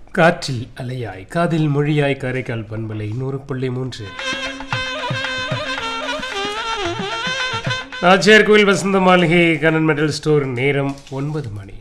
காற்றில் அலையாய் காதில் மொழியாய் காரைக்கால் பண்பலை நூறு புள்ளி மூன்று நாச்சியார் கோயில் வசந்த மாளிகை கண்ணன் மெட்டல் ஸ்டோர் நேரம் ஒன்பது மணி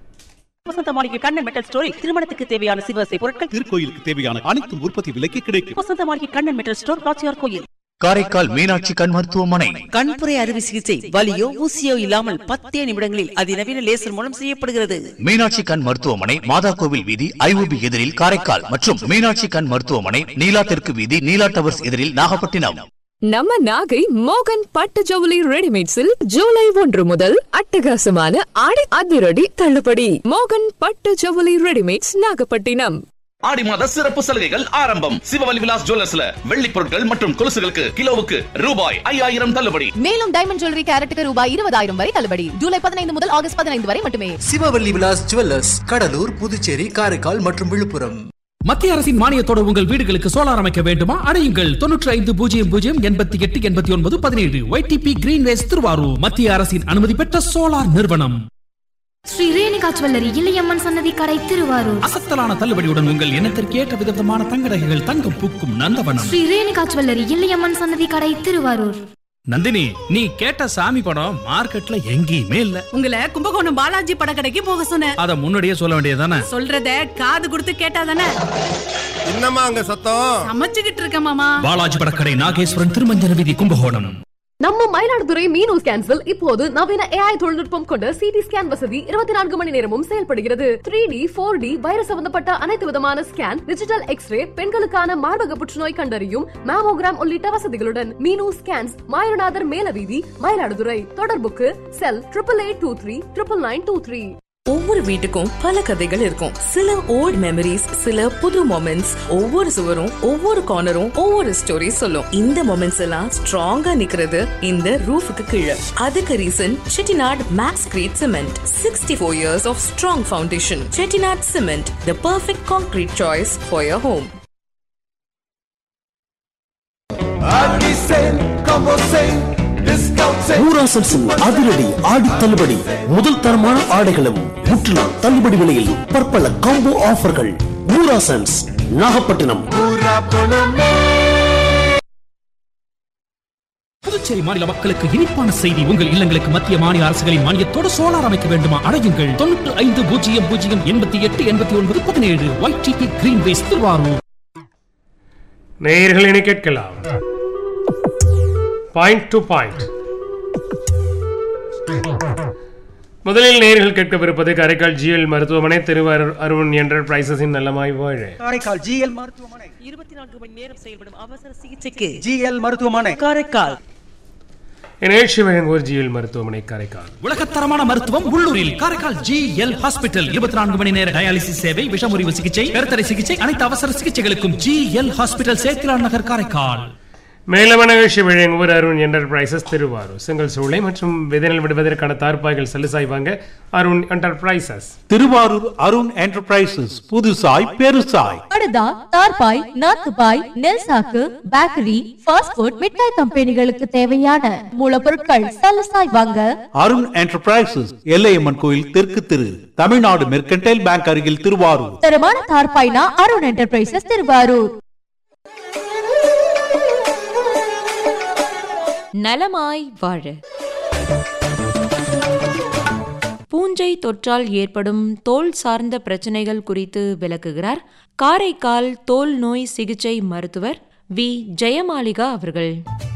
வசந்த மாளிகை கண்ணன் மெட்டல் ஸ்டோரில் திருமணத்துக்கு தேவையான சிவசை பொருட்கள் திருக்கோயிலுக்கு தேவையான அனைத்து உற்பத்தி விலைக்கு கிடைக்கும் வசந்த மாளிகை கண்ணன் மெட்டல் ஸ்டோர் நாச்சியார் கோயில் காரைக்கால் மீனாட்சி கண் மருத்துவமனை கண்புரை அறுவை சிகிச்சை வலியோ ஊசியோ இல்லாமல் பத்தே நிமிடங்களில் அதிநவீன லேசர் மூலம் செய்யப்படுகிறது மீனாட்சி கண் மருத்துவமனை மாதா கோவில் வீதி ஐஓபி எதிரில் காரைக்கால் மற்றும் மீனாட்சி கண் மருத்துவமனை நீலா தெற்கு வீதி நீலா டவர்ஸ் எதிரில் நாகப்பட்டினம் நம்ம நாகை மோகன் பட்டு ஜவுளி ரெடிமேட்ஸில் ஜூலை ஒன்று முதல் அட்டகாசமான ஆடி அதிரடி தள்ளுபடி மோகன் பட்டு ஜவுளி ரெடிமேட்ஸ் நாகப்பட்டினம் ஆடி மாத சிறப்பு சலுகைகள் ஆரம்பம் சிவவலி விலாஸ் ஜுவல்லர்ஸ்ல வெள்ளி பொருட்கள் மற்றும் கொலுசுகளுக்கு கிலோவுக்கு ரூபாய் ஐயாயிரம் தள்ளுபடி மேலும் டைமண்ட் ஜுவல்லரி கேரட்டுக்கு ரூபாய் இருபதாயிரம் வரை தள்ளுபடி ஜூலை பதினைந்து முதல் ஆகஸ்ட் பதினைந்து வரை மட்டுமே சிவவல்லி விலாஸ் ஜுவல்லர்ஸ் கடலூர் புதுச்சேரி காரைக்கால் மற்றும் விழுப்புரம் மத்திய அரசின் மானியத்தோடு உங்கள் வீடுகளுக்கு சோலார் அமைக்க வேண்டுமா அடையுங்கள் தொன்னூற்றி ஐந்து பூஜ்ஜியம் பூஜ்ஜியம் எண்பத்தி எட்டு எண்பத்தி ஒன்பது பதினேழு ஒய்டிபி கிரீன்வேஸ் திருவாரூர் மத்திய அரசின் அனுமதி பெற்ற சோலார் நிறுவனம் ஸ்ரீ ரேணுகா ஜுவல்லரி இளையம்மன் சன்னதி கடை திருவாரூர் அசத்தலான தள்ளுபடியுடன் உங்கள் எண்ணத்திற்கு ஏற்ற விதவிதமான தங்க நகைகள் தங்கம் பூக்கும் நந்தவனம் ஸ்ரீ ரேணுகா ஜுவல்லரி இளையம்மன் சன்னதி கடை திருவாரூர் நந்தினி நீ கேட்ட சாமி படம் மார்க்கெட்ல எங்கேயுமே இல்ல உங்களை கும்பகோணம் பாலாஜி படக்கடைக்கு போக சொன்னேன் அத முன்னாடியே சொல்ல வேண்டியதானே சொல்றத காது கொடுத்து கேட்டாதானே என்னம்மா அங்க சத்தம் சமைச்சுக்கிட்டு இருக்க மாமா பாலாஜி படக்கடை நாகேஸ்வரன் திருமஞ்சன வீதி கும்பகோணம் நம்ம மயிலாடுதுறை மீனூஸ் கேன்சல் இப்போது நவீன ஏஐ தொழில்நுட்பம் கொண்ட சிடி ஸ்கேன் வசதி இருபத்தி நான்கு மணி நேரமும் செயல்படுகிறது three D four D virus சம்பந்தப்பட்ட அனைத்து விதமான ஸ்கேன் டிஜிட்டல் எக்ஸ்ரே பெண்களுக்கான மார்பக புற்றுநோய் கண்டறியும் மேமோகிராம் உள்ளிட்ட வசதிகளுடன் மீனு ஸ்கேன்ஸ் மாயநாதர் மேலவீதி மயிலாடுதுறை தொடர்புக்கு cell triple eight two three triple nine two three ஒவ்வொரு வீட்டுக்கும் பல கதைகள் இருக்கும் சில ஓல்ட் மெமரிஸ் சில புது மொமெண்ட்ஸ் ஒவ்வொரு சுவரும் ஒவ்வொரு கார்னரும் ஒவ்வொரு ஸ்டோரி சொல்லும் இந்த மொமெண்ட்ஸ் எல்லாம் ஸ்ட்ராங்கா நிக்கிறது இந்த ரூஃபுக்கு கீழே அதுக்கு reason Chettinad Maxcreet cement sixty four years of strong foundation Chettinad cement the perfect concrete choice for your home ஊராசன்ஸின் அதிரடி ஆடி தள்ளுபடி முதல் தரமான ஆடைகளும் முற்றிலும் தள்ளுபடி விலையில் பற்பல காம்போ ஆஃபர்கள் ஊராசன்ஸ் நாகப்பட்டினம் புதுச்சேரி மாநில மக்களுக்கு இனிப்பான செய்தி உங்கள் இல்லங்களுக்கு மத்திய மாநில அரசுகளின் மானியத்தோடு சோலார் அமைக்க வேண்டுமா அடையுங்கள் தொண்ணூற்று ஐந்து பூஜ்ஜியம் பூஜ்ஜியம் எண்பத்தி எட்டு எண்பத்தி ஒன்பது பதினேழு ஒய்டிபி கிரீன்வேஸ் திருவாரூர் நேயர்களினை கேட்கலாம் பாயிண்ட் டு பாயிண்ட் முதலில் நேயர்கள் கேட்கவிருப்பது காரைக்கால் ஜிஎல் மருத்துவமனை திருவாரூர் அருண் என்டர்பிரைசஸின் நல்லமாய் வாழ காரைக்கால் ஜிஎல் மருத்துவமனை இருபத்தி நான்கு மணி நேரம் செயல்படும் அவசர சிகிச்சைக்கு ஜிஎல் மருத்துவமனை காரைக்கால் நிகழ்ச்சி வழங்குவோர் ஜிஎல் மருத்துவமனை காரைக்கால் உலகத்தரமான மருத்துவம் உள்ளூரில் காரைக்கால் ஜி எல் ஹாஸ்பிட்டல் இருபத்தி நான்கு மணி நேர டயாலிசிஸ் சேவை விஷமுறிவு சிகிச்சை கருத்தடை சிகிச்சை அனைத்து அவசர சிகிச்சைகளுக்கும் G L hospital Sethilan Nagar Karaikal மேலவ நிகழ்ச்சி வழங்குவோர் அருண் என்டர்பிரைசஸ் திருவாரூர் செங்கல் சூளை மற்றும் விதைநெல் விடுவதற்கான தார்ப்பாய்கள் சலுசாய் வாங்க அருண் என்டர்பிரைசஸ் திருவாரூர் அருண் என்டர்பிரைசஸ் புதுசாய் பெருசாய் படுதா தார்பாய் நாத்துபாய் நெல் சாக்கு பேக்கரி ஃபாஸ்ட் ஃபுட் மிட்டாய் கம்பெனிகளுக்கு தேவையான மூலப்பொருட்கள் சலசாய் வாங்க அருண் என்டர்பிரைசஸ் எல்லையம்மன் கோயில் தெற்கு திரு தமிழ்நாடு மெர்கன்டைல் பேங்க் அருகில் திருவாரூர் தரமான தார்பாய்னா அருண் என்டர்பிரைசஸ் திருவாரூர் நலமாய் வாழ பூஞ்சை தொற்றால் ஏற்படும் தோல் சார்ந்த பிரச்சனைகள் குறித்து விளக்குகிறார் காரைக்கால் தோல் நோய் சிகிச்சை மருத்துவர் வி ஜெயமாலிகா அவர்கள்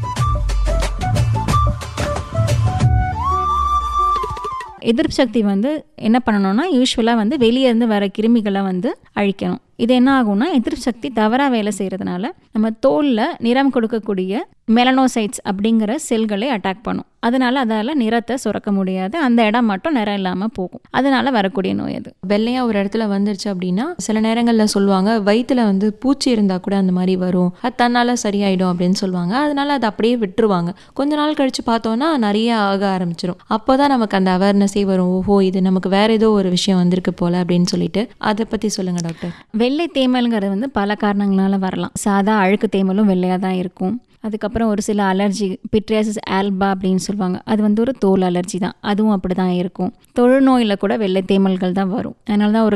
எதிர்ப்பு சக்தி வந்து என்ன பண்ணணும்னா யூஸ்வலாக வந்து வெளியே இருந்து வர கிருமிகளை வந்து அழிக்கணும் இது என்ன ஆகும்னா எதிர்ப்பு சக்தி தவறாக வேலை செய்கிறதுனால நம்ம தோலில் நிறம் கொடுக்கக்கூடிய மெலனோசைட்ஸ் அப்படிங்கிற செல்களை அட்டாக் பண்ணும் அதனால அதால் நிறத்தை சுரக்க முடியாது அந்த இடம் மட்டும் நிறம் இல்லாமல் போகும் அதனால வரக்கூடிய நோய் அது வெள்ளையா ஒரு இடத்துல வந்துருச்சு அப்படின்னா சில நேரங்களில் சொல்லுவாங்க வயிற்றுல வந்து பூச்சி இருந்தால் கூட அந்த மாதிரி வரும் அது தன்னால் சரியாயிடும் அப்படின்னு சொல்லுவாங்க அதனால அதை அப்படியே விட்டுருவாங்க கொஞ்ச நாள் கழிச்சு பார்த்தோன்னா நிறைய ஆக ஆரம்பிச்சிடும் அப்போ தான் நமக்கு அந்த அவேர்னஸே வரும் ஓஹோ இது நமக்கு வேற ஏதோ ஒரு விஷயம் வந்திருக்கு போல அப்படின்னு சொல்லிட்டு அதை பற்றி சொல்லுங்க டாக்டர் வெள்ளை தேமல்ங்கிறது வந்து பல காரணங்களால வரலாம் சாதா அழுக்கு தேமலும் வெள்ளையாக தான் இருக்கும் அதுக்கப்புறம் ஒரு சில அலர்ஜி பிட்ரியாசிஸ் ஆல்பா அப்படின்னு சொல்லுவாங்க அது வந்து ஒரு தோல் அலர்ஜி தான் அதுவும் அப்படி தான் இருக்கும் தொழுநோயில் கூட வெள்ளை தேமல்கள் தான் வரும் அதனால தான் ஒரு